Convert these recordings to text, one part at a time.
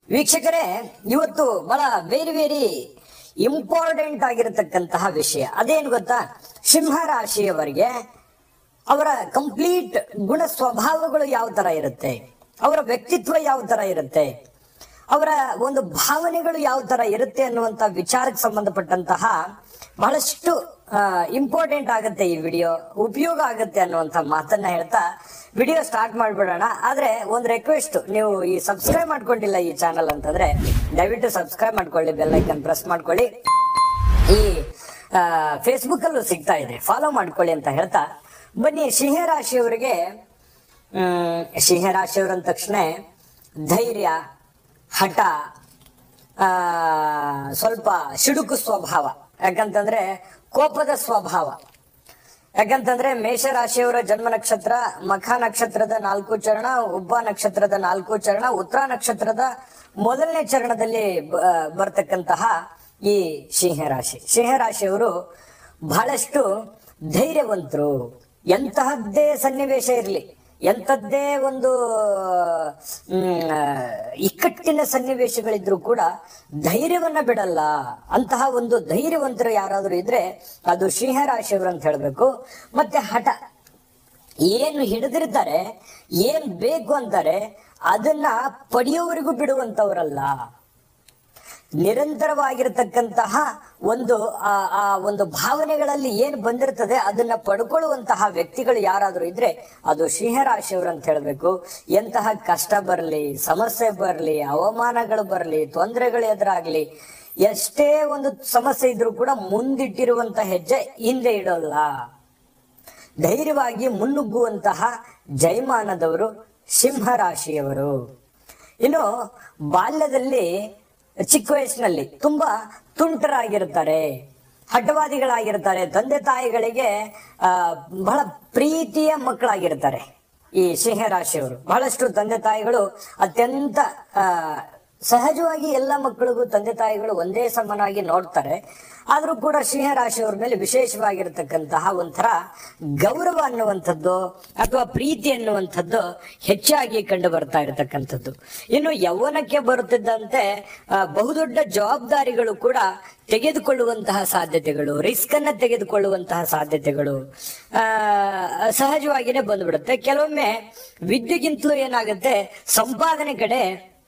ವೀಕ್ಷಕರೇ ಇವತ್ತು ಬಹಳ ವೆರಿ ವೆರಿ ಇಂಪಾರ್ಟೆಂಟ್ ಆಗಿರತಕ್ಕಂತಹ ವಿಷಯ ಅದೇನು ಗೊತ್ತಾ ಸಿಂಹ ರಾಶಿಯವರಿಗೆ ಅವರ ಕಂಪ್ಲೀಟ್ ಗುಣ ಸ್ವಭಾವಗಳು ಯಾವ ತರ ಇರುತ್ತೆ ಅವರ ವ್ಯಕ್ತಿತ್ವ ಯಾವ ತರ ಇರುತ್ತೆ ಅವರ ಒಂದು ಭಾವನೆಗಳು ಯಾವ ತರ ಇರುತ್ತೆ ಅನ್ನುವಂತ ವಿಚಾರಕ್ಕೆ ಸಂಬಂಧಪಟ್ಟಂತಹ ಬಹಳಷ್ಟು ಇಂಪಾರ್ಟೆಂಟ್ ಆಗುತ್ತೆ ಈ ವಿಡಿಯೋ ಉಪಯೋಗ ಆಗುತ್ತೆ ಅನ್ನುವಂತ ಮಾತನ್ನ ಹೇಳ್ತಾ ವಿಡಿಯೋ ಸ್ಟಾರ್ಟ್ ಮಾಡ್ಬಿಡೋಣ ಆದ್ರೆ ಒಂದು ರಿಕ್ವೆಸ್ಟ್ ನೀವು ಈ ಸಬ್ಸ್ಕ್ರೈಬ್ ಮಾಡ್ಕೊಂಡಿಲ್ಲ ಈ ಚಾನಲ್ ಅಂತಂದ್ರೆ ದಯವಿಟ್ಟು ಸಬ್ಸ್ಕ್ರೈಬ್ ಮಾಡ್ಕೊಳ್ಳಿ ಬೆಲ್ ಐಕನ್ ಪ್ರೆಸ್ ಮಾಡ್ಕೊಳ್ಳಿ ಈ ಫೇಸ್ಬುಕ್ ಅಲ್ಲೂ ಸಿಗ್ತಾ ಇದೆ ಫಾಲೋ ಮಾಡ್ಕೊಳ್ಳಿ ಅಂತ ಹೇಳ್ತಾ ಬನ್ನಿ ಸಿಂಹರಾಶಿಯವರಿಗೆ ಹ್ಮ್, ಸಿಂಹರಾಶಿಯವ್ರ ಅಂದ ತಕ್ಷಣ ಧೈರ್ಯ ಹಠ ಆ, ಸ್ವಲ್ಪ ಸಿಡುಕು ಸ್ವಭಾವ ಯಾಕಂತಂದ್ರೆ ಕೋಪದ ಸ್ವಭಾವ ಯಾಕಂತಂದ್ರೆ ಮೇಷರಾಶಿಯವರ ಜನ್ಮ ನಕ್ಷತ್ರ ಮಖ ನಕ್ಷತ್ರದ ನಾಲ್ಕು ಚರಣ ಉಬ್ಬ ನಕ್ಷತ್ರದ ನಾಲ್ಕು ಚರಣ ಉತ್ತರ ನಕ್ಷತ್ರದ ಮೊದಲನೇ ಚರಣದಲ್ಲಿ ಬ- ಬರ್ತಕ್ಕಂತಹ ಈ ಸಿಂಹರಾಶಿ ಸಿಂಹರಾಶಿಯವರು ಬಹಳಷ್ಟು ಧೈರ್ಯವಂತರು ಎಂತಹದ್ದೇ ಸನ್ನಿವೇಶ ಇರಲಿ ಎಂಥದ್ದೇ ಒಂದು ಮ್, ಇಕ್ಕಟ್ಟಿನ ಸನ್ನಿವೇಶಗಳಿದ್ರು ಕೂಡ ಧೈರ್ಯವನ್ನ ಬಿಡಲ್ಲ ಅಂತಹ ಒಂದು ಧೈರ್ಯವಂತರು ಯಾರಾದ್ರೂ ಇದ್ರೆ ಅದು ಸಿಂಹರಾಶಿಯವರು ಅಂತ ಹೇಳ್ಬೇಕು ಮತ್ತೆ ಹಠ ಏನು ಹಿಡಿದಿರ್ತಾರೆ ಏನ್ ಬೇಕು ಅಂತಾರೆ ಅದನ್ನ ಪಡೆಯೋವರೆಗೂ ಬಿಡುವಂತವರಲ್ಲ ನಿರಂತರವಾಗಿರತಕ್ಕಂತಹ ಒಂದು ಆ ಆ ಒಂದು ಭಾವನೆಗಳಲ್ಲಿ ಏನ್ ಬಂದಿರ್ತದೆ ಅದನ್ನ ಪಡ್ಕೊಳ್ಳುವಂತಹ ವ್ಯಕ್ತಿಗಳು ಯಾರಾದ್ರೂ ಇದ್ರೆ ಅದು ಸಿಂಹರಾಶಿಯವರು ಅಂತ ಹೇಳ್ಬೇಕು ಎಂತಹ ಕಷ್ಟ ಬರಲಿ ಸಮಸ್ಯೆ ಬರಲಿ ಅವಮಾನಗಳು ಬರಲಿ ತೊಂದರೆಗಳು ಎದುರಾಗ್ಲಿ ಎಷ್ಟೇ ಒಂದು ಸಮಸ್ಯೆ ಇದ್ರೂ ಕೂಡ ಮುಂದಿಟ್ಟಿರುವಂತ ಹೆಜ್ಜೆ ಹಿಂದೆ ಇಡೋಲ್ಲ ಧೈರ್ಯವಾಗಿ ಮುನ್ನುಗ್ಗುವಂತಹ ಜೈಮಾನದವರು ಸಿಂಹರಾಶಿಯವರು ಇನ್ನು ಬಾಲ್ಯದಲ್ಲಿ ಚಿಕ್ಕ ವಯಸ್ಸಿನಲ್ಲಿ ತುಂಬಾ ತುಂಟರಾಗಿರ್ತಾರೆ ಹಠವಾದಿಗಳಾಗಿರ್ತಾರೆ ತಂದೆ ತಾಯಿಗಳಿಗೆ ಆ, ಬಹಳ ಪ್ರೀತಿಯ ಮಕ್ಕಳಾಗಿರ್ತಾರೆ ಈ ಸಿಂಹರಾಶಿಯವರು ಬಹಳಷ್ಟು ತಂದೆ ತಾಯಿಗಳು ಅತ್ಯಂತ ಆ, ಸಹಜವಾಗಿ ಎಲ್ಲ ಮಕ್ಕಳಿಗೂ ತಂದೆ ತಾಯಿಗಳು ಒಂದೇ ಸಮನಾಗಿ ನೋಡ್ತಾರೆ ಆದ್ರೂ ಕೂಡ ಸಿಂಹರಾಶಿಯವ್ರ ಮೇಲೆ ವಿಶೇಷವಾಗಿರತಕ್ಕಂತಹ ಒಂಥರ ಗೌರವ ಅನ್ನುವಂಥದ್ದು ಅಥವಾ ಪ್ರೀತಿ ಅನ್ನುವಂಥದ್ದು ಹೆಚ್ಚಾಗಿ ಕಂಡು ಬರ್ತಾ ಇರತಕ್ಕಂಥದ್ದು ಇನ್ನು ಯೌವನಕ್ಕೆ ಬರುತ್ತಿದ್ದಂತೆ ಆ, ಬಹುದೊಡ್ಡ ಜವಾಬ್ದಾರಿಗಳು ಕೂಡ ತೆಗೆದುಕೊಳ್ಳುವಂತಹ ಸಾಧ್ಯತೆಗಳು ರಿಸ್ಕ್ ಅನ್ನ ತೆಗೆದುಕೊಳ್ಳುವಂತಹ ಸಾಧ್ಯತೆಗಳು ಆ ಸಹಜವಾಗಿನೇ ಬಂದ್ಬಿಡುತ್ತೆ ಕೆಲವೊಮ್ಮೆ ವಿದ್ಯೆಗಿಂತಲೂ ಏನಾಗುತ್ತೆ ಸಂಪಾದನೆ ಕಡೆ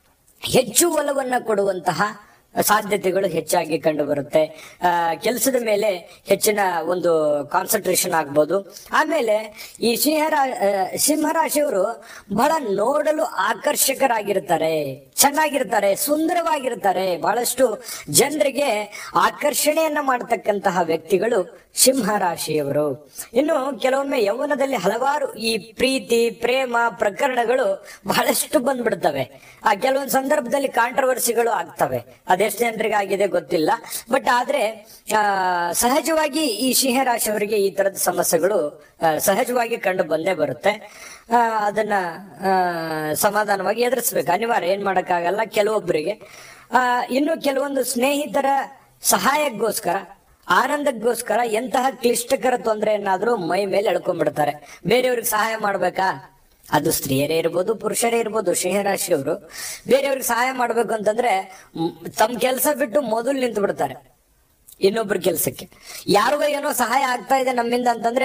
ಹೆಚ್ಚು ಒಲವನ್ನ ಕೊಡುವಂತಹ ಸಾಧ್ಯತೆಗಳು ಹೆಚ್ಚಾಗಿ ಕಂಡು ಬರುತ್ತೆ ಕೆಲಸದ ಮೇಲೆ ಹೆಚ್ಚಿನ ಒಂದು ಕಾನ್ಸಂಟ್ರೇಷನ್ ಆಗ್ಬೋದು ಆಮೇಲೆ ಈ ಸಿಂಹರಾ ಆ, ಸಿಂಹರಾಶಿಯವರು ಬಹಳ ನೋಡಲು ಆಕರ್ಷಕರಾಗಿರ್ತಾರೆ ಚೆನ್ನಾಗಿರ್ತಾರೆ ಸುಂದರವಾಗಿರ್ತಾರೆ ಬಹಳಷ್ಟು ಜನರಿಗೆ ಆಕರ್ಷಣೆಯನ್ನ ಮಾಡತಕ್ಕಂತಹ ವ್ಯಕ್ತಿಗಳು ಸಿಂಹರಾಶಿಯವರು ಇನ್ನು ಕೆಲವೊಮ್ಮೆ ಯೌವನದಲ್ಲಿ ಹಲವಾರು ಈ ಪ್ರೀತಿ ಪ್ರೇಮ ಪ್ರಕರಣಗಳು ಬಹಳಷ್ಟು ಬಂದ್ಬಿಡ್ತವೆ ಆ ಕೆಲವೊಂದು ಸಂದರ್ಭದಲ್ಲಿ ಕಾಂಟ್ರವರ್ಸಿಗಳು ಆಗ್ತವೆ ಅದೆಷ್ಟು ಜನರಿಗೆ ಆಗಿದೆ ಗೊತ್ತಿಲ್ಲ ಬಟ್ ಆದ್ರೆ ಆ, ಸಹಜವಾಗಿ ಈ ಸಿಂಹರಾಶಿಯವರಿಗೆ ಈ ತರದ ಸಮಸ್ಯೆಗಳು ಆ, ಸಹಜವಾಗಿ ಕಂಡು ಬಂದೇ ಬರುತ್ತೆ ಆ, ಅದನ್ನ ಆ, ಸಮಾಧಾನವಾಗಿ ಎದುರಿಸ್ಬೇಕು ಅನಿವಾರ್ಯ ಏನ್ ಮಾಡಕ್ಕಾಗಲ್ಲ ಕೆಲವೊಬ್ಬರಿಗೆ ಆ, ಇನ್ನು ಕೆಲವೊಂದು ಸ್ನೇಹಿತರ ಸಹಾಯಕ್ಕೋಸ್ಕರ ಆನಂದಕ್ಕೋಸ್ಕರ ಎಂತಹ ಕ್ಲಿಷ್ಟಕರ ತೊಂದರೆಯನ್ನಾದ್ರೂ ಮೈ ಮೇಲೆ ಎಳ್ಕೊಂಡ್ಬಿಡ್ತಾರೆ ಬೇರೆಯವ್ರಿಗೆ ಸಹಾಯ ಮಾಡ್ಬೇಕಾ ಅದು ಸ್ತ್ರೀಯರೇ ಇರ್ಬೋದು ಪುರುಷರೇ ಇರ್ಬೋದು ಸಿಂಹರಾಶಿಯವರು ಬೇರೆಯವ್ರಿಗೆ ಸಹಾಯ ಮಾಡ್ಬೇಕು ಅಂತಂದ್ರೆ ಮ್, ತಮ್ಮ ಕೆಲಸ ಬಿಟ್ಟು ಮೊದಲು ನಿಂತು ಬಿಡ್ತಾರೆ ಇನ್ನೊಬ್ರ ಕೆಲ್ಸಕ್ಕೆ ಯಾರಿಗೋ ಏನೋ ಸಹಾಯ ಆಗ್ತಾ ಇದೆ ನಮ್ಮಿಂದ ಅಂತಂದ್ರೆ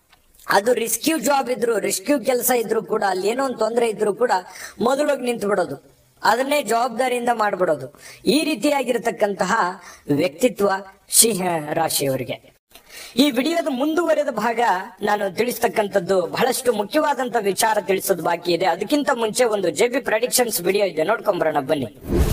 ಅದು ರಿಸ್ಕ್ಯೂ ಜಾಬ್ ಇದ್ರು ರಿಸ್ಕ್ಯೂ ಕೆಲಸ ಇದ್ರು ಕೂಡ ಅಲ್ಲಿ ಏನೋ ಒಂದು ತೊಂದರೆ ಇದ್ರು ಕೂಡ ಮೊದಲೋಗಿ ನಿಂತು ಬಿಡೋದು ಅದನ್ನೇ ಜವಾಬ್ದಾರಿಯಿಂದ ಮಾಡ್ಬಿಡೋದು ಈ ರೀತಿಯಾಗಿರ್ತಕ್ಕಂತಹ ವ್ಯಕ್ತಿತ್ವ ಸಿಂಹ ರಾಶಿಯವರಿಗೆ ಈ ವಿಡಿಯೋದ ಮುಂದುವರೆದ ಭಾಗ ನಾನು ತಿಳಿಸ್ತಕ್ಕಂಥದ್ದು ಬಹಳಷ್ಟು ಮುಖ್ಯವಾದಂತ ವಿಚಾರ ತಿಳಿಸೋದು ಬಾಕಿ ಇದೆ ಅದಕ್ಕಿಂತ ಮುಂಚೆ ಒಂದು ಜೆ ಬಿ ಪ್ರಡಿಕ್ಷನ್ಸ್ ವಿಡಿಯೋ ಇದೆ ನೋಡ್ಕೊಂಬರೋಣ ಬನ್ನಿ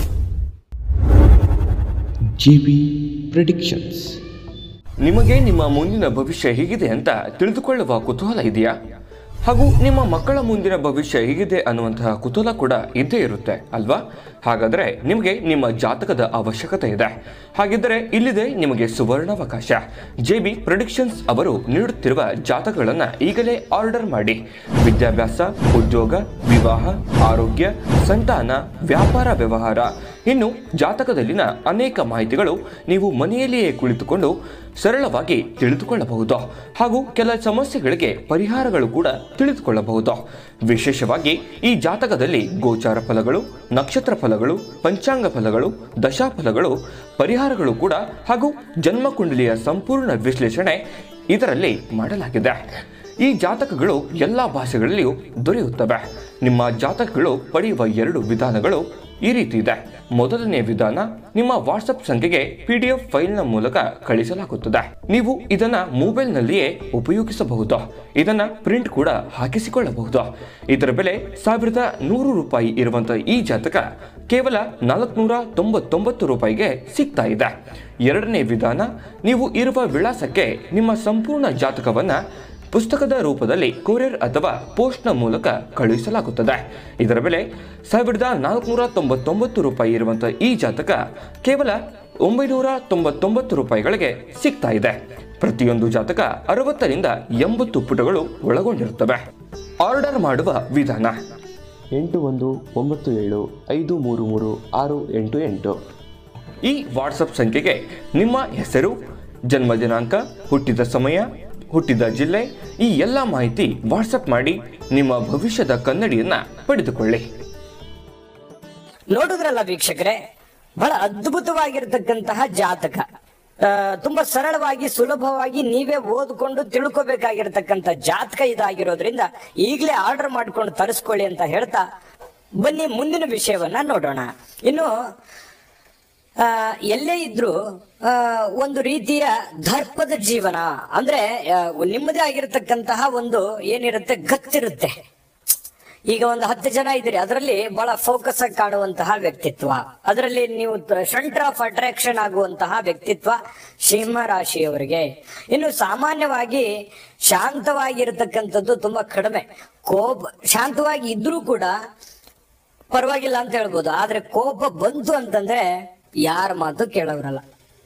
GB Predictions ನಿಮಗೆ ನಿಮ್ಮ ಮುಂದಿನ ಭವಿಷ್ಯ ಹೇಗಿದೆ ಅಂತ ತಿಳಿದುಕೊಳ್ಳುವ ಕುತೂಹಲ ಇದೆಯಾ ಹಾಗೂ ನಿಮ್ಮ ಮಕ್ಕಳ ಮುಂದಿನ ಭವಿಷ್ಯ ಹೇಗಿದೆ ಅನ್ನುವಂತಹ ಕುತೂಹಲ ಕೂಡ ಇದ್ದೇ ಇರುತ್ತೆ ಅಲ್ವಾ ಹಾಗಾದರೆ ನಿಮಗೆ ನಿಮ್ಮ ಜಾತಕದ ಅವಶ್ಯಕತೆ ಇದೆ ಹಾಗಿದ್ದರೆ ಇಲ್ಲಿದೆ ನಿಮಗೆ ಸುವರ್ಣಾವಕಾಶ ಜೆ ಬಿ ಪ್ರೊಡಿಕ್ಷನ್ಸ್ ಅವರು ನೀಡುತ್ತಿರುವ ಜಾತಕಗಳನ್ನು ಈಗಲೇ ಆರ್ಡರ್ ಮಾಡಿ ವಿದ್ಯಾಭ್ಯಾಸ ಉದ್ಯೋಗ ವಿವಾಹ ಆರೋಗ್ಯ ಸಂತಾನ ವ್ಯಾಪಾರ ವ್ಯವಹಾರ ಇನ್ನು ಜಾತಕದಲ್ಲಿನ ಅನೇಕ ಮಾಹಿತಿಗಳು ನೀವು ಮನೆಯಲ್ಲಿಯೇ ಕುಳಿತುಕೊಂಡು ಸರಳವಾಗಿ ತಿಳಿದುಕೊಳ್ಳಬಹುದು ಹಾಗೂ ಕೆಲ ಸಮಸ್ಯೆಗಳಿಗೆ ಪರಿಹಾರಗಳು ಕೂಡ ತಿಳಿದುಕೊಳ್ಳಬಹುದು ವಿಶೇಷವಾಗಿ ಈ ಜಾತಕದಲ್ಲಿ ಗೋಚಾರ ಫಲಗಳು ನಕ್ಷತ್ರ ಫಲಗಳು ಪಂಚಾಂಗ ಫಲಗಳು ದಶಾಫಲಗಳು ಪರಿಹಾರಗಳು ಕೂಡ ಹಾಗೂ ಜನ್ಮಕುಂಡಲಿಯ ಸಂಪೂರ್ಣ ವಿಶ್ಲೇಷಣೆ ಇದರಲ್ಲಿ ಮಾಡಲಾಗಿದೆ ಈ ಜಾತಕಗಳು ಎಲ್ಲ ಭಾಷೆಗಳಲ್ಲಿಯೂ ದೊರೆಯುತ್ತವೆ ನಿಮ್ಮ ಜಾತಕಗಳು ಪಡೆಯುವ ಎರಡು ವಿಧಾನಗಳು ಈ ರೀತಿ ಇದೆ ಮೊದಲನೇ ವಿಧಾನ ನಿಮ್ಮ ವಾಟ್ಸಪ್ ಸಂಖ್ಯೆಗೆ ಪಿ ಡಿ ಎಫ್ ಫೈಲ್ನ ಮೂಲಕ ಕಳಿಸಲಾಗುತ್ತದೆ ನೀವು ಇದನ್ನ ಮೊಬೈಲ್ನಲ್ಲಿಯೇ ಉಪಯೋಗಿಸಬಹುದು ಇದನ್ನ ಪ್ರಿಂಟ್ ಕೂಡ ಹಾಕಿಸಿಕೊಳ್ಳಬಹುದು ಇದರ ಬೆಲೆ ಸಾವಿರದ ನೂರು ರೂಪಾಯಿ ಇರುವಂತಹ ಈ ಜಾತಕ ಕೇವಲ ನಾಲ್ಕುನೂರ ತೊಂಬತ್ತೊಂಬತ್ತು ರೂಪಾಯಿಗೆ ಸಿಗ್ತಾ ಇದೆ ಎರಡನೇ ವಿಧಾನ ನೀವು ಇರುವ ವಿಳಾಸಕ್ಕೆ ನಿಮ್ಮ ಸಂಪೂರ್ಣ ಜಾತಕವನ್ನ ಪುಸ್ತಕದ ರೂಪದಲ್ಲಿ ಕೊರಿಯರ್ ಅಥವಾ ಪೋಸ್ಟ್ನ ಮೂಲಕ ಕಳುಹಿಸಲಾಗುತ್ತದೆ ಇದರ ಬೆಲೆ ಸಾವಿರದ ನಾಲ್ಕುನೂರ ತೊಂಬತ್ತೊಂಬತ್ತು ರೂಪಾಯಿ ಇರುವಂತಹ ಈ ಜಾತಕ ಕೇವಲ ಒಂಬೈನೂರ ತೊಂಬತ್ತೊಂಬತ್ತು ರೂಪಾಯಿಗಳಿಗೆ ಸಿಗ್ತಾ ಇದೆ ಪ್ರತಿಯೊಂದು ಜಾತಕ ಅರವತ್ತರಿಂದ ಎಂಬತ್ತು ಪುಟಗಳು ಒಳಗೊಂಡಿರುತ್ತವೆ ಆರ್ಡರ್ ಮಾಡುವ ವಿಧಾನ ಎಂಟು ಒಂದು ಒಂಬತ್ತು ಏಳು ಐದು ಮೂರು ಮೂರು ಆರು ಎಂಟು ಎಂಟು ಈ ವಾಟ್ಸಪ್ ಸಂಖ್ಯೆಗೆ ನಿಮ್ಮ ಹೆಸರು ಜನ್ಮ ದಿನಾಂಕ ಹುಟ್ಟಿದ ಸಮಯ ಹುಟ್ಟಿದ ಜಿಲ್ಲೆ ಈ ಎಲ್ಲ ಮಾಹಿತಿ ವಾಟ್ಸಪ್ ಮಾಡಿ ನಿಮ್ಮ ಭವಿಷ್ಯದ ಕನ್ನಡಿಯನ್ನ ಪಡೆದುಕೊಳ್ಳಿ ನೋಡಿದ್ರಲ್ಲ ವೀಕ್ಷಕರೇ ಬಹಳ ಅದ್ಭುತವಾಗಿರ್ತಕ್ಕಂತಹ ಜಾತಕ ಆ, ತುಂಬಾ ಸರಳವಾಗಿ ಸುಲಭವಾಗಿ ನೀವೇ ಓದ್ಕೊಂಡು ತಿಳ್ಕೊಬೇಕಾಗಿರ್ತಕ್ಕಂಥ ಜಾತಕ ಇದಾಗಿರೋದ್ರಿಂದ ಈಗಲೇ ಆರ್ಡರ್ ಮಾಡ್ಕೊಂಡು ತರಿಸ್ಕೊಳ್ಳಿ ಅಂತ ಹೇಳ್ತಾ ಬನ್ನಿ ಮುಂದಿನ ವಿಷಯವನ್ನ ನೋಡೋಣ ಇನ್ನು ಆ, ಎಲ್ಲೇ ಇದ್ರೂ ಆ, ಒಂದು ರೀತಿಯ ದರ್ಪದ ಜೀವನ ಅಂದ್ರೆ ಆ, ನಿಮ್ಮದೇ ಆಗಿರತಕ್ಕಂತಹ ಒಂದು ಏನಿರುತ್ತೆ ಗತ್ತಿರುತ್ತೆ ಈಗ ಒಂದು ಹತ್ತು ಜನ ಇದ್ದೀರಿ ಅದರಲ್ಲಿ ಬಹಳ ಫೋಕಸ್ ಆಗಿ ಕಾಣುವಂತಹ ವ್ಯಕ್ತಿತ್ವ ಅದರಲ್ಲಿ ನೀವು ಸೆಂಟರ್ ಆಫ್ ಅಟ್ರಾಕ್ಷನ್ ಆಗುವಂತಹ ವ್ಯಕ್ತಿತ್ವ ಸಿಂಹ ರಾಶಿಯವರಿಗೆ ಇನ್ನು ಸಾಮಾನ್ಯವಾಗಿ ಶಾಂತವಾಗಿರತಕ್ಕಂಥದ್ದು ತುಂಬಾ ಕಡಿಮೆ ಕೋಪ ಶಾಂತವಾಗಿ ಇದ್ರೂ ಕೂಡ ಪರವಾಗಿಲ್ಲ ಅಂತ ಹೇಳ್ಬೋದು ಆದ್ರೆ ಕೋಪ ಬಂತು ಅಂತಂದ್ರೆ ಯಾರ ಮಾತು ಕೇಳೋರಲ್ಲ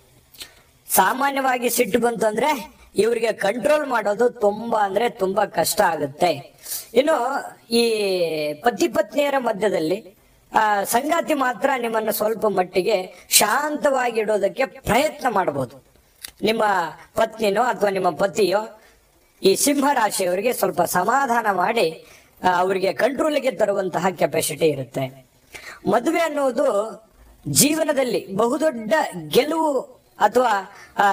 ಸಾಮಾನ್ಯವಾಗಿ ಸಿಟ್ಟು ಬಂತು ಅಂದ್ರೆ ಇವರಿಗೆ ಕಂಟ್ರೋಲ್ ಮಾಡೋದು ತುಂಬಾ ಅಂದ್ರೆ ತುಂಬಾ ಕಷ್ಟ ಆಗುತ್ತೆ ಇನ್ನು ಈ ಪತಿ ಪತ್ನಿಯರ ಮಧ್ಯದಲ್ಲಿ ಆ ಸಂಗಾತಿ ಮಾತ್ರ ನಿಮ್ಮನ್ನು ಸ್ವಲ್ಪ ಮಟ್ಟಿಗೆ ಶಾಂತವಾಗಿ ಇಡೋದಕ್ಕೆ ಪ್ರಯತ್ನ ಮಾಡಬಹುದು ನಿಮ್ಮ ಪತ್ನಿನೋ ಅಥವಾ ನಿಮ್ಮ ಪತಿಯೋ ಈ ಸಿಂಹ ರಾಶಿಯವರಿಗೆ ಸ್ವಲ್ಪ ಸಮಾಧಾನ ಮಾಡಿ ಆ, ಅವರಿಗೆ ಕಂಟ್ರೋಲಿಗೆ ತರುವಂತಹ ಕೆಪಾಸಿಟಿ ಇರುತ್ತೆ ಮದುವೆ ಅನ್ನೋದು ಜೀವನದಲ್ಲಿ ಬಹುದೊಡ್ಡ ಗೆಲುವು ಅಥವಾ ಆ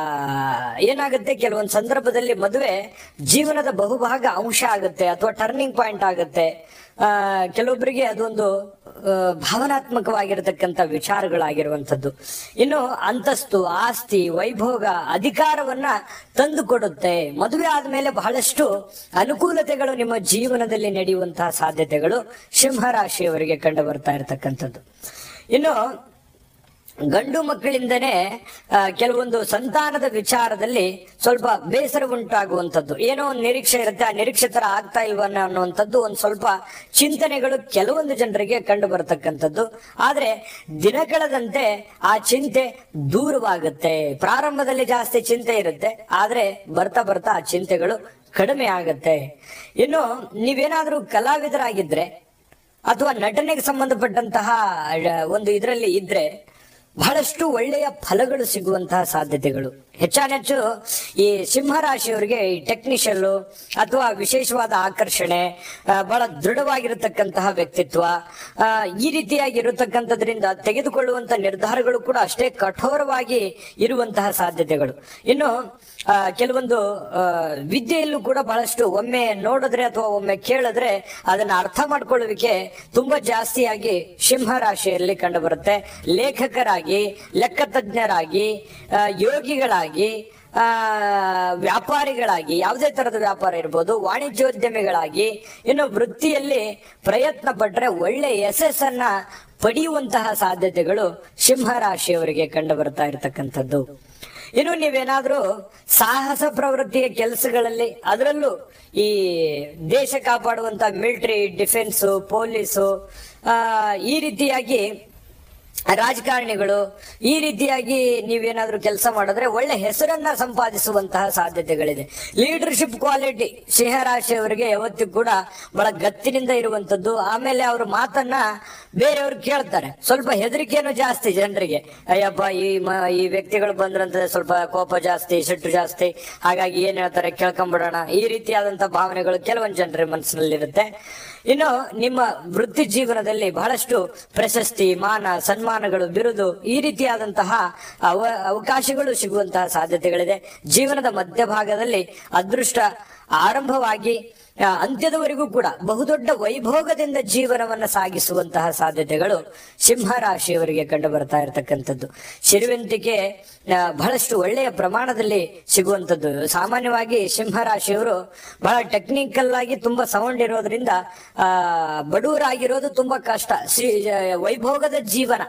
ಏನಾಗುತ್ತೆ ಕೆಲವೊಂದು ಸಂದರ್ಭದಲ್ಲಿ ಮದುವೆ ಜೀವನದ ಬಹುಭಾಗ ಅಂಶ ಆಗುತ್ತೆ ಅಥವಾ ಟರ್ನಿಂಗ್ ಪಾಯಿಂಟ್ ಆಗುತ್ತೆ ಆ ಕೆಲವೊಬ್ಬರಿಗೆ ಅದೊಂದು ಆ, ಭಾವನಾತ್ಮಕವಾಗಿರತಕ್ಕಂಥ ವಿಚಾರಗಳಾಗಿರುವಂಥದ್ದು ಇನ್ನು ಅಂತಸ್ತು ಆಸ್ತಿ ವೈಭೋಗ ಅಧಿಕಾರವನ್ನ ತಂದು ಕೊಡುತ್ತೆ ಮದುವೆ ಆದ್ಮೇಲೆ ಬಹಳಷ್ಟು ಅನುಕೂಲತೆಗಳು ನಿಮ್ಮ ಜೀವನದಲ್ಲಿ ನಡೆಯುವಂತಹ ಸಾಧ್ಯತೆಗಳು ಸಿಂಹರಾಶಿಯವರಿಗೆ ಕಂಡು ಬರ್ತಾ ಇರತಕ್ಕಂಥದ್ದು ಇನ್ನು ಗಂಡು ಮಕ್ಕಳಿಂದನೇ ಆ, ಕೆಲವೊಂದು ಸಂತಾನದ ವಿಚಾರದಲ್ಲಿ ಸ್ವಲ್ಪ ಬೇಸರ ಉಂಟಾಗುವಂಥದ್ದು ಏನೋ ಒಂದು ನಿರೀಕ್ಷೆ ಇರುತ್ತೆ ಆ ನಿರೀಕ್ಷೆ ತರ ಆಗ್ತಾ ಇಲ್ವನ್ನ ಅನ್ನುವಂಥದ್ದು ಒಂದು ಸ್ವಲ್ಪ ಚಿಂತನೆಗಳು ಕೆಲವೊಂದು ಜನರಿಗೆ ಕಂಡು ಬರತಕ್ಕಂಥದ್ದು ಆದ್ರೆ ದಿನ ಕಳೆದಂತೆ ಆ ಚಿಂತೆ ದೂರವಾಗುತ್ತೆ ಪ್ರಾರಂಭದಲ್ಲಿ ಜಾಸ್ತಿ ಚಿಂತೆ ಇರುತ್ತೆ ಆದ್ರೆ ಬರ್ತಾ ಬರ್ತಾ ಆ ಚಿಂತೆಗಳು ಕಡಿಮೆ ಆಗತ್ತೆ ಇನ್ನು ನೀವೇನಾದ್ರೂ ಕಲಾವಿದರಾಗಿದ್ರೆ ಅಥವಾ ನಟನೆಗೆ ಸಂಬಂಧಪಟ್ಟಂತಹ ಅಹ್, ಒಂದು ಇದರಲ್ಲಿ ಇದ್ರೆ ಬಹಳಷ್ಟು ಒಳ್ಳೆಯ ಫಲಗಳು ಸಿಗುವಂತಹ ಸಾಧ್ಯತೆಗಳು ಹೆಚ್ಚಾನೆಚ್ಚು ಈ ಸಿಂಹರಾಶಿಯವರಿಗೆ ಈ ಟೆಕ್ನಿಷಿಯಲ್ ಅಥವಾ ವಿಶೇಷವಾದ ಆಕರ್ಷಣೆ ಆ, ಬಹಳ ದೃಢವಾಗಿರತಕ್ಕಂತಹ ವ್ಯಕ್ತಿತ್ವ ಆ, ಈ ರೀತಿಯಾಗಿ ಇರತಕ್ಕಂಥದ್ರಿಂದ ತೆಗೆದುಕೊಳ್ಳುವಂತ ನಿರ್ಧಾರಗಳು ಕೂಡ ಅಷ್ಟೇ ಕಠೋರವಾಗಿ ಇರುವಂತಹ ಸಾಧ್ಯತೆಗಳು ಇನ್ನು ಆ, ಕೆಲವೊಂದು ಆ, ವಿದ್ಯೆಯಲ್ಲೂ ಕೂಡ ಬಹಳಷ್ಟು ಒಮ್ಮೆ ನೋಡಿದ್ರೆ ಅಥವಾ ಒಮ್ಮೆ ಕೇಳಿದ್ರೆ ಅದನ್ನ ಅರ್ಥ ಮಾಡ್ಕೊಳ್ಳುವಿಕೆ ತುಂಬಾ ಜಾಸ್ತಿಯಾಗಿ ಸಿಂಹ ರಾಶಿಯಲ್ಲಿ ಕಂಡು ಬರುತ್ತೆ ಲೇಖಕರಾಗಿ ಲೆಕ್ಕತಜ್ಞರಾಗಿ ಆ, ಯೋಗಿಗಳಾಗಿ ಆ ವ್ಯಾಪಾರಿಗಳಾಗಿ ಯಾವುದೇ ತರದ ವ್ಯಾಪಾರ ಇರ್ಬೋದು ವಾಣಿಜ್ಯೋದ್ಯಮಿಗಳಾಗಿ ಇನ್ನು ವೃತ್ತಿಯಲ್ಲಿ ಪ್ರಯತ್ನ ಪಟ್ರೆ ಒಳ್ಳೆ ಯಶಸ್ಸನ್ನ ಪಡೆಯುವಂತಹ ಸಾಧ್ಯತೆಗಳು ಸಿಂಹ ರಾಶಿಯವರಿಗೆ ಕಂಡು ಬರ್ತಾ ಇರತಕ್ಕಂಥದ್ದು ಇನ್ನು ನೀವೇನಾದ್ರೂ ಸಾಹಸ ಪ್ರವೃತ್ತಿಯ ಕೆಲಸಗಳಲ್ಲಿ ಅದರಲ್ಲೂ ಈ ದೇಶ ಕಾಪಾಡುವಂತ ಮಿಲಿಟರಿ ಡಿಫೆನ್ಸ್ ಪೊಲೀಸು ಆ ಈ ರೀತಿಯಾಗಿ ರಾಜಕಾರಣಿಗಳು ಈ ರೀತಿಯಾಗಿ ನೀವೇನಾದ್ರೂ ಕೆಲಸ ಮಾಡಿದ್ರೆ ಒಳ್ಳೆ ಹೆಸರನ್ನ ಸಂಪಾದಿಸುವಂತಹ ಸಾಧ್ಯತೆಗಳಿದೆ ಲೀಡರ್ಶಿಪ್ ಕ್ವಾಲಿಟಿ ಸಿಂಹರಾಶಿ ಅವರಿಗೆ ಯಾವತ್ತಿಗೂ ಕೂಡ ಬಹಳ ಗತ್ತಿನಿಂದ ಇರುವಂತದ್ದು ಆಮೇಲೆ ಅವ್ರ ಮಾತನ್ನ ಬೇರೆಯವ್ರು ಕೇಳ್ತಾರೆ ಸ್ವಲ್ಪ ಹೆದರಿಕೆನೂ ಜಾಸ್ತಿ ಜನರಿಗೆ ಅಯ್ಯಪ್ಪ ಈ ಮ ಈ ವ್ಯಕ್ತಿಗಳು ಬಂದ್ರಂತ ಸ್ವಲ್ಪ ಕೋಪ ಜಾಸ್ತಿ ಸಿಟ್ಟು ಜಾಸ್ತಿ ಹಾಗಾಗಿ ಏನ್ ಹೇಳ್ತಾರೆ ಕೇಳ್ಕೊಂಬಿಡೋಣ ಈ ರೀತಿಯಾದಂತಹ ಭಾವನೆಗಳು ಕೆಲವೊಂದು ಜನರ ಮನಸ್ಸಿನಲ್ಲಿರುತ್ತೆ ಇನ್ನು ನಿಮ್ಮ ವೃತ್ತಿ ಜೀವನದಲ್ಲಿ ಬಹಳಷ್ಟು ಪ್ರಶಸ್ತಿ ಮಾನ ಸನ್ಮಾನಗಳು ಬಿರುದು ಈ ರೀತಿಯಾದಂತಹ ಅವ ಅವಕಾಶಗಳು ಸಿಗುವಂತಹ ಸಾಧ್ಯತೆಗಳಿದೆ ಜೀವನದ ಮಧ್ಯಭಾಗದಲ್ಲಿ ಅದೃಷ್ಟ ಆರಂಭವಾಗಿ ಆ, ಅಂತ್ಯದವರೆಗೂ ಕೂಡ ಬಹುದೊಡ್ಡ ವೈಭೋಗದಿಂದ ಜೀವನವನ್ನ ಸಾಗಿಸುವಂತಹ ಸಾಧ್ಯತೆಗಳು ಸಿಂಹ ರಾಶಿಯವರಿಗೆ ಕಂಡು ಬರ್ತಾ ಇರತಕ್ಕಂಥದ್ದು ಶಿರುವಂತಿಕೆ ಆ, ಬಹಳಷ್ಟು ಒಳ್ಳೆಯ ಪ್ರಮಾಣದಲ್ಲಿ ಸಿಗುವಂಥದ್ದು ಸಾಮಾನ್ಯವಾಗಿ ಸಿಂಹ ರಾಶಿಯವರು ಬಹಳ ಟೆಕ್ನಿಕಲ್ ಆಗಿ ತುಂಬಾ ಸೌಂಡ್ ಇರೋದ್ರಿಂದ ಆ ಬಡವರಾಗಿರೋದು ತುಂಬಾ ಕಷ್ಟ ಶ್ರೀ ವೈಭೋಗದ ಜೀವನ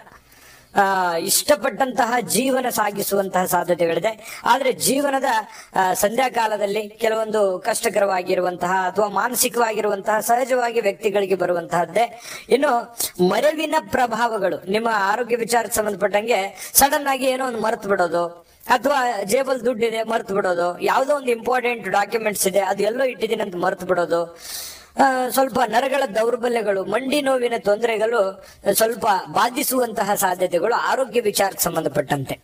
ಆ ಇಷ್ಟಪಟ್ಟಂತಹ ಜೀವನ ಸಾಗಿಸುವಂತಹ ಸಾಧ್ಯತೆಗಳಿದೆ ಆದ್ರೆ ಜೀವನದ ಆ, ಸಂಧ್ಯಾಕಾಲದಲ್ಲಿ ಕೆಲವೊಂದು ಕಷ್ಟಕರವಾಗಿರುವಂತಹ ಅಥವಾ ಮಾನಸಿಕವಾಗಿರುವಂತಹ ಸಹಜವಾಗಿ ವ್ಯಕ್ತಿಗಳಿಗೆ ಬರುವಂತಹದ್ದೇ ಇನ್ನು ಮರೆವಿನ ಪ್ರಭಾವಗಳು ನಿಮ್ಮ ಆರೋಗ್ಯ ವಿಚಾರಕ್ಕೆ ಸಂಬಂಧಪಟ್ಟಂಗೆ ಸಡನ್ ಆಗಿ ಏನೋ ಒಂದು ಮರ್ತು ಬಿಡೋದು ಅಥವಾ ಜೇಬಲ್ ದುಡ್ಡಿದೆ ಮರ್ತು ಬಿಡೋದು ಯಾವುದೋ ಒಂದು ಇಂಪಾರ್ಟೆಂಟ್ ಡಾಕ್ಯುಮೆಂಟ್ಸ್ ಇದೆ ಅದು ಎಲ್ಲೋ ಇಟ್ಟಿದ್ದೀನಿ ಅಂತ ಮರ್ತು ಬಿಡೋದು ಆ, ಸ್ವಲ್ಪ ನರಗಳ ದೌರ್ಬಲ್ಯಗಳು ಮಂಡಿ ನೋವಿನ ತೊಂದರೆಗಳು ಸ್ವಲ್ಪ ಬಾಧಿಸುವಂತಹ ಸಾಧ್ಯತೆಗಳು ಆರೋಗ್ಯ ವಿಚಾರಕ್ಕೆ ಸಂಬಂಧಪಟ್ಟಂತೆ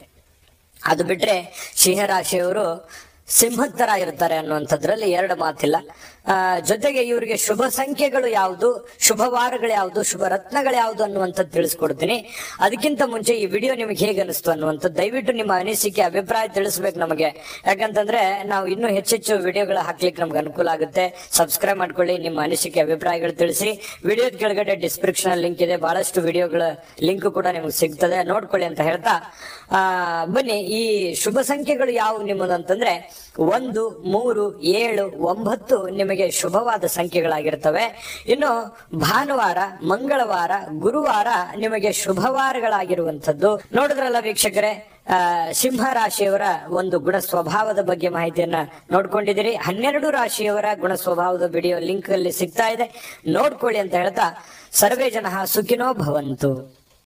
ಅದು ಬಿಟ್ರೆ ಸಿಂಹರಾಶಿಯವರು ಸಿಂಹತ್ತರ ಇರ್ತಾರೆ ಅನ್ನುವಂಥದ್ರಲ್ಲಿ ಎರಡು ಮಾತಿಲ್ಲ ಆ, ಜೊತೆಗೆ ಇವರಿಗೆ ಶುಭ ಸಂಖ್ಯೆಗಳು ಯಾವುದು ಶುಭ ವಾರಗಳು ಯಾವುದು ಶುಭ ರತ್ನಗಳು ಯಾವುದು ಅನ್ನುವಂಥದ್ದು ತಿಳಿಸ್ಕೊಡ್ತೀನಿ ಅದಕ್ಕಿಂತ ಮುಂಚೆ ಈ ವಿಡಿಯೋ ನಿಮಗೆ ಹೇಗೆ ಅನಿಸ್ತು ಅನ್ನುವಂಥದ್ದು ದಯವಿಟ್ಟು ನಿಮ್ಮ ಅನಿಸಿಕೆ ಅಭಿಪ್ರಾಯ ತಿಳಿಸ್ಬೇಕು ನಮಗೆ ಯಾಕಂತಂದ್ರೆ ನಾವು ಇನ್ನೂ ಹೆಚ್ಚೆಚ್ಚು ವಿಡಿಯೋಗಳ ಹಾಕ್ಲಿಕ್ಕೆ ನಮ್ಗೆ ಅನುಕೂಲ ಆಗುತ್ತೆ ಸಬ್ಸ್ಕ್ರೈಬ್ ಮಾಡ್ಕೊಳ್ಳಿ ನಿಮ್ಮ ಅನಿಸಿಕೆ ಅಭಿಪ್ರಾಯಗಳು ತಿಳಿಸಿ ವಿಡಿಯೋದ ಕೆಳಗಡೆ ಡಿಸ್ಕ್ರಿಪ್ಷನ್ ಲಿಂಕ್ ಇದೆ ಬಹಳಷ್ಟು ವಿಡಿಯೋಗಳ ಲಿಂಕ್ ಕೂಡ ನಿಮ್ಗೆ ಸಿಗ್ತದೆ ನೋಡ್ಕೊಳ್ಳಿ ಅಂತ ಹೇಳ್ತಾ ಆ ಬನ್ನಿ ಈ ಶುಭ ಸಂಖ್ಯೆಗಳು ಯಾವುವು ನಿಮ್ಮದು ಅಂತಂದ್ರೆ ಒಂದು ಮೂರು ಏಳು ಒಂಬತ್ತು ನಿಮಗೆ ಶುಭವಾದ ಸಂಖ್ಯೆಗಳಾಗಿರ್ತವೆ ಇನ್ನು ಭಾನುವಾರ ಮಂಗಳವಾರ ಗುರುವಾರ ನಿಮಗೆ ಶುಭವಾರಗಳಾಗಿರುವಂಥದ್ದು ನೋಡಿದ್ರಲ್ಲ ವೀಕ್ಷಕರೇ ಆ, ಸಿಂಹ ರಾಶಿಯವರ ಒಂದು ಗುಣ ಸ್ವಭಾವದ ಬಗ್ಗೆ ಮಾಹಿತಿಯನ್ನ ನೋಡ್ಕೊಂಡಿದ್ದೀರಿ ಹನ್ನೆರಡು ರಾಶಿಯವರ ಗುಣ ಸ್ವಭಾವದ ವಿಡಿಯೋ ಲಿಂಕ್ ಅಲ್ಲಿ ಸಿಗ್ತಾ ಇದೆ ನೋಡ್ಕೊಳ್ಳಿ ಅಂತ ಹೇಳ್ತಾ ಸರ್ವೇ ಜನ ಸುಖಿನೋ ಭವಂತು